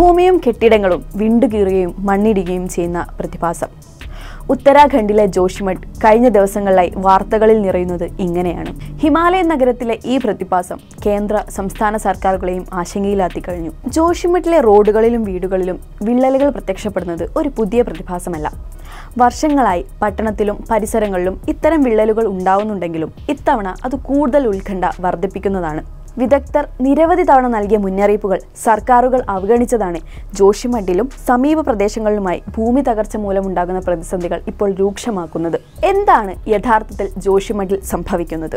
ഭൂമിയും കെട്ടിടങ്ങളും വിണ്ടുകീറുകയും മണ്ണിടുകയും ചെയ്യുന്ന പ്രതിഭാസം ഉത്തരാഖണ്ഡിലെ ജോഷിമഠ് കഴിഞ്ഞ ദിവസങ്ങളിലായി വാർത്തകളിൽ നിറയുന്നത് ഇങ്ങനെയാണ് ഹിമാലയൻ നഗരത്തിലെ ഈ പ്രതിഭാസം കേന്ദ്ര സംസ്ഥാന സർക്കാരുകളെയും ആശങ്കയിലാത്തി കഴിഞ്ഞു ജോഷിമഠിലെ റോഡുകളിലും വീടുകളിലും വിള്ളലുകൾ പ്രത്യക്ഷപ്പെടുന്നത് ഒരു പുതിയ പ്രതിഭാസമല്ല വർഷങ്ങളായി പട്ടണത്തിലും പരിസരങ്ങളിലും ഇത്തരം വിള്ളലുകൾ ഉണ്ടാവുന്നുണ്ടെങ്കിലും ഇത്തവണ അത് കൂടുതൽ ഉത്കണ്ഠ വർദ്ധിപ്പിക്കുന്നതാണ് വിദഗ്ധർ നിരവധി തവണ നൽകിയ മുന്നറിയിപ്പുകൾ സർക്കാരുകൾ അവഗണിച്ചതാണ് ജോഷിമഠിലും സമീപ പ്രദേശങ്ങളിലുമായി ഭൂമി തകർച്ച മൂലമുണ്ടാകുന്ന പ്രതിസന്ധികൾ ഇപ്പോൾ രൂക്ഷമാക്കുന്നത് എന്താണ് യഥാർത്ഥത്തിൽ ജോഷിമഠിൽ സംഭവിക്കുന്നത്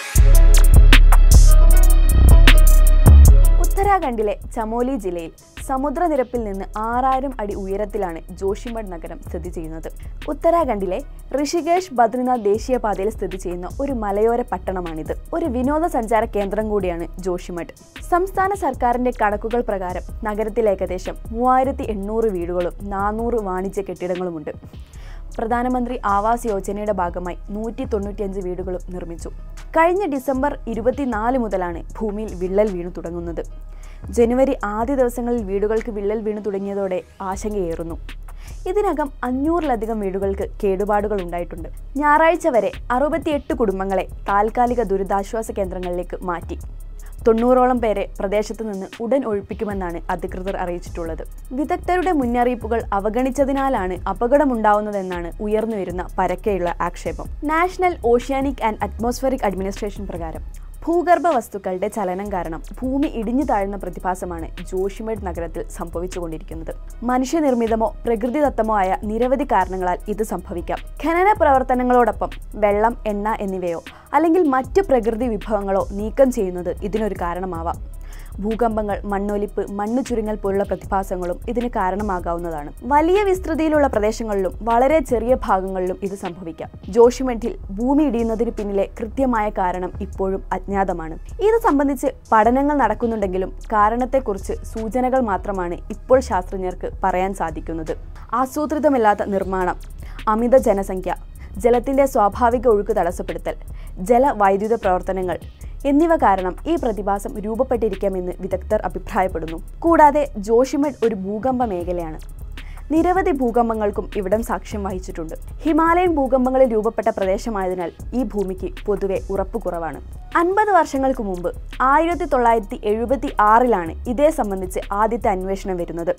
ഉത്തരാഖണ്ഡിലെ ചമോലി ജില്ലയിൽ സമുദ്രനിരപ്പിൽ നിന്ന് ആറായിരം അടി ഉയരത്തിലാണ് ജോഷിമഠ് നഗരം സ്ഥിതി ചെയ്യുന്നത് ഉത്തരാഖണ്ഡിലെ ഋഷികേഷ് ബദ്രിനാഥ് ദേശീയപാതയിൽ സ്ഥിതി ചെയ്യുന്ന ഒരു മലയോര പട്ടണമാണിത് ഒരു വിനോദസഞ്ചാര കേന്ദ്രം കൂടിയാണ് ജോഷിമഠ് സംസ്ഥാന സർക്കാരിന്റെ കണക്കുകൾ പ്രകാരം നഗരത്തിൽ ഏകദേശം മൂവായിരത്തി എണ്ണൂറ് വീടുകളും നാനൂറ് വാണിജ്യ കെട്ടിടങ്ങളുമുണ്ട് പ്രധാനമന്ത്രി ആവാസ് യോജനയുടെ ഭാഗമായി നൂറ്റി തൊണ്ണൂറ്റിയഞ്ച് വീടുകളും നിർമ്മിച്ചു കഴിഞ്ഞ ഡിസംബർ ഇരുപത്തിനാല് മുതലാണ് ഭൂമിയിൽ വിള്ളൽ വീണു തുടങ്ങുന്നത് ജനുവരി ആദ്യ ദിവസങ്ങളിൽ വീടുകൾക്ക് വിള്ളൽ വീണു തുടങ്ങിയതോടെ ആശങ്കയേറുന്നു ഇതിനകം അഞ്ഞൂറിലധികം വീടുകൾക്ക് കേടുപാടുകൾ ഉണ്ടായിട്ടുണ്ട് ഞായറാഴ്ച വരെ അറുപത്തിയെട്ട് കുടുംബങ്ങളെ താൽക്കാലിക ദുരിതാശ്വാസ കേന്ദ്രങ്ങളിലേക്ക് മാറ്റി തൊണ്ണൂറോളം പേരെ പ്രദേശത്ത് നിന്ന് ഉടൻ ഒഴിപ്പിക്കുമെന്നാണ് അധികൃതർ അറിയിച്ചിട്ടുള്ളത് വിദഗ്ധരുടെ മുന്നറിയിപ്പുകൾ അവഗണിച്ചതിനാലാണ് അപകടമുണ്ടാവുന്നതെന്നാണ് ഉയർന്നുവരുന്ന പരക്കെയുള്ള ആക്ഷേപം national oceanic and atmospheric administration പ്രകാരം ഭൂഗർഭ വസ്തുക്കളുടെ ചലനം കാരണം ഭൂമി ഇടിഞ്ഞു താഴുന്ന പ്രതിഭാസമാണ് ജോഷിമഡ് നഗരത്തിൽ സംഭവിച്ചുകൊണ്ടിരിക്കുന്നത് മനുഷ്യനിർമ്മിതമോ പ്രകൃതിദത്തമോ ആയ നിരവധി കാരണങ്ങളാൽ ഇത് സംഭവിക്കാം ഖനന പ്രവർത്തനങ്ങളോടൊപ്പം വെള്ളം എണ്ണ എന്നിവയോ അല്ലെങ്കിൽ മറ്റ് പ്രകൃതി വിഭവങ്ങളോ നീക്കം ചെയ്യുന്നത് ഇതിനൊരു കാരണമാവാം ഭൂകമ്പങ്ങൾ മണ്ണൊലിപ്പ് മണ്ണ് ചുരുങ്ങൽ പോലുള്ള പ്രതിഭാസങ്ങളും ഇതിന് കാരണമാകാവുന്നതാണ് വലിയ വിസ്തൃതിയിലുള്ള പ്രദേശങ്ങളിലും വളരെ ചെറിയ ഭാഗങ്ങളിലും ഇത് സംഭവിക്കാം ജോഷിമെഡിൽ ഭൂമി ഇടിയുന്നതിന് പിന്നിലെ കൃത്യമായ കാരണം ഇപ്പോഴും അജ്ഞാതമാണ് ഇത് സംബന്ധിച്ച് പഠനങ്ങൾ നടക്കുന്നുണ്ടെങ്കിലും കാരണത്തെക്കുറിച്ച് സൂചനകൾ മാത്രമാണ് ഇപ്പോൾ ശാസ്ത്രജ്ഞർക്ക് പറയാൻ സാധിക്കുന്നത് ആസൂത്രിതമല്ലാത്ത നിർമ്മാണം അമിത ജനസംഖ്യ ജലത്തിന്റെ സ്വാഭാവിക ഒഴുക്ക് തടസ്സപ്പെടുത്തൽ ജലവൈദ്യുത പ്രവർത്തനങ്ങൾ എന്നിവ കാരണം ഈ പ്രതിഭാസം രൂപപ്പെട്ടിരിക്കാമെന്ന് വിദഗ്ധർ അഭിപ്രായപ്പെടുന്നു കൂടാതെ ജോഷിമഡ് ഒരു ഭൂകമ്പ മേഖലയാണ് നിരവധി ഭൂകമ്പങ്ങൾക്കും ഇവിടം സാക്ഷ്യം വഹിച്ചിട്ടുണ്ട് ഹിമാലയൻ ഭൂകമ്പങ്ങളിൽ രൂപപ്പെട്ട പ്രദേശമായതിനാൽ ഈ ഭൂമിക്ക് പൊതുവെ ഉറപ്പ് കുറവാണ് അൻപത് വർഷങ്ങൾക്ക് മുമ്പ് ആയിരത്തി തൊള്ളായിരത്തി എഴുപത്തി ആറിലാണ് ഇതേ സംബന്ധിച്ച് ആദ്യത്തെ അന്വേഷണം വരുന്നത്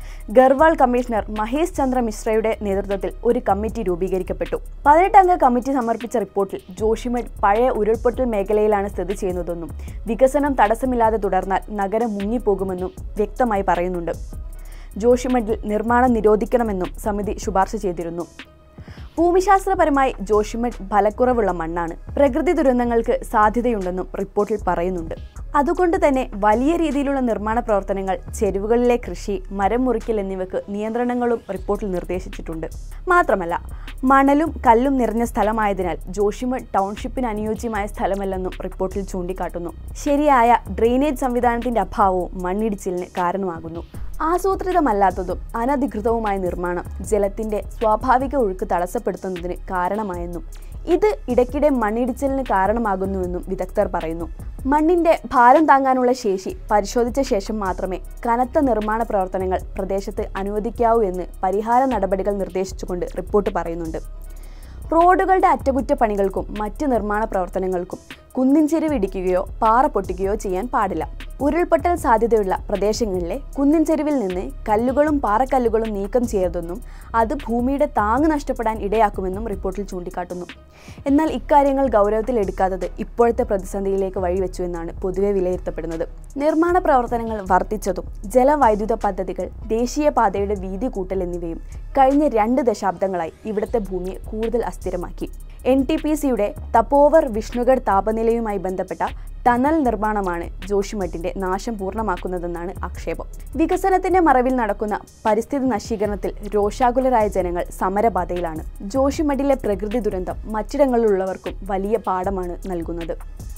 ഗർവാൾ കമ്മീഷണർ മഹേഷ് ചന്ദ്ര മിശ്രയുടെ നേതൃത്വത്തിൽ ഒരു കമ്മിറ്റി രൂപീകരിക്കപ്പെട്ടു പതിനെട്ടംഗ കമ്മിറ്റി സമർപ്പിച്ച റിപ്പോർട്ടിൽ ജോഷിമഡ് പഴയ ഉരുൾപൊട്ടൽ മേഖലയിലാണ് സ്ഥിതി ചെയ്യുന്നതെന്നും വികസനം തടസ്സമില്ലാതെ തുടർന്നാൽ നഗരം മുങ്ങിപ്പോകുമെന്നും വ്യക്തമായി പറയുന്നുണ്ട് ജോഷിമഡിൽ നിർമ്മാണം നിരോധിക്കണമെന്നും സമിതി ശുപാർശ ചെയ്തിരുന്നു ഭൂമിശാസ്ത്രപരമായി ജോഷിമഡ് ഫലക്കുറവുള്ള മണ്ണാണ് പ്രകൃതി ദുരന്തങ്ങൾക്ക് സാധ്യതയുണ്ടെന്നും റിപ്പോർട്ടിൽ പറയുന്നുണ്ട് അതുകൊണ്ട് തന്നെ വലിയ രീതിയിലുള്ള നിർമ്മാണ പ്രവർത്തനങ്ങൾ ചെരുവുകളിലെ കൃഷി മരം മുറിക്കൽ എന്നിവയ്ക്ക് നിയന്ത്രണങ്ങളും റിപ്പോർട്ടിൽ നിർദ്ദേശിച്ചിട്ടുണ്ട് മാത്രമല്ല മണലും കല്ലും നിറഞ്ഞ സ്ഥലമായതിനാൽ ജോഷിമഡ് ടൗൺഷിപ്പിന് അനുയോജ്യമായ സ്ഥലമല്ലെന്നും റിപ്പോർട്ടിൽ ചൂണ്ടിക്കാട്ടുന്നു ശരിയായ ഡ്രെയിനേജ് സംവിധാനത്തിന്റെ അഭാവവും മണ്ണിടിച്ചിലിന് കാരണമാകുന്നു ആസൂത്രിതമല്ലാത്തതും അനധികൃതവുമായ നിർമ്മാണം ജലത്തിന്റെ സ്വാഭാവിക ഒഴുക്ക് തടസ്സപ്പെടുത്തുന്നതിന് കാരണമായെന്നും ഇത് ഇടയ്ക്കിടെ മണ്ണിടിച്ചിലിന് കാരണമാകുന്നുവെന്നും വിദഗ്ധർ പറയുന്നു മണ്ണിന്റെ ഭാരം താങ്ങാനുള്ള ശേഷി പരിശോധിച്ച ശേഷം മാത്രമേ കനത്ത നിർമ്മാണ പ്രവർത്തനങ്ങൾ പ്രദേശത്ത് അനുവദിക്കാവൂ എന്ന് പരിഹാര നടപടികൾ നിർദ്ദേശിച്ചുകൊണ്ട് റിപ്പോർട്ട് പറയുന്നുണ്ട് റോഡുകളുടെ അറ്റകുറ്റപ്പണികൾക്കും മറ്റ് നിർമ്മാണ പ്രവർത്തനങ്ങൾക്കും കുന്നിൻ ചെരുവ് ഇടിക്കുകയോ പാറ പൊട്ടിക്കുകയോ ചെയ്യാൻ പാടില്ല ഉരുൾപൊട്ടൽ സാധ്യതയുള്ള പ്രദേശങ്ങളിലെ കുന്നിൻ ചെരുവിൽ നിന്ന് കല്ലുകളും പാറക്കല്ലുകളും നീക്കം ചെയ്തതെന്നും അത് ഭൂമിയുടെ താങ്ങ് നഷ്ടപ്പെടാൻ ഇടയാക്കുമെന്നും റിപ്പോർട്ടിൽ ചൂണ്ടിക്കാട്ടുന്നു എന്നാൽ ഇക്കാര്യങ്ങൾ ഗൗരവത്തിൽ എടുക്കാത്തത് ഇപ്പോഴത്തെ പ്രതിസന്ധിയിലേക്ക് വഴിവെച്ചു എന്നാണ് പൊതുവെ വിലയിരുത്തപ്പെടുന്നത് നിർമ്മാണ പ്രവർത്തനങ്ങൾ വർദ്ധിച്ചതും ജലവൈദ്യുത പദ്ധതികൾ ദേശീയപാതയുടെ വീതി കൂട്ടൽ എന്നിവയും കഴിഞ്ഞ രണ്ട് ദശാബ്ദങ്ങളായി ഇവിടുത്തെ ഭൂമിയെ കൂടുതൽ അസ്ഥിരമാക്കി എൻ ടി പി സിയുടെ തപോവർ വിഷ്ണുഗഡ് താപനിലയുമായി ബന്ധപ്പെട്ട ടണൽ നിർമ്മാണമാണ് ജോഷിമഠിന്റെ നാശം പൂർണ്ണമാക്കുന്നതെന്നാണ് ആക്ഷേപം വികസനത്തിന്റെ മറവിൽ നടക്കുന്ന പരിസ്ഥിതി നശീകരണത്തിൽ രോഷാകുലരായ ജനങ്ങൾ സമരപാതയിലാണ് ജോഷിമഠിലെ പ്രകൃതി ദുരന്തം മറ്റിടങ്ങളിലുള്ളവർക്കും വലിയ പാഠമാണ് നൽകുന്നത്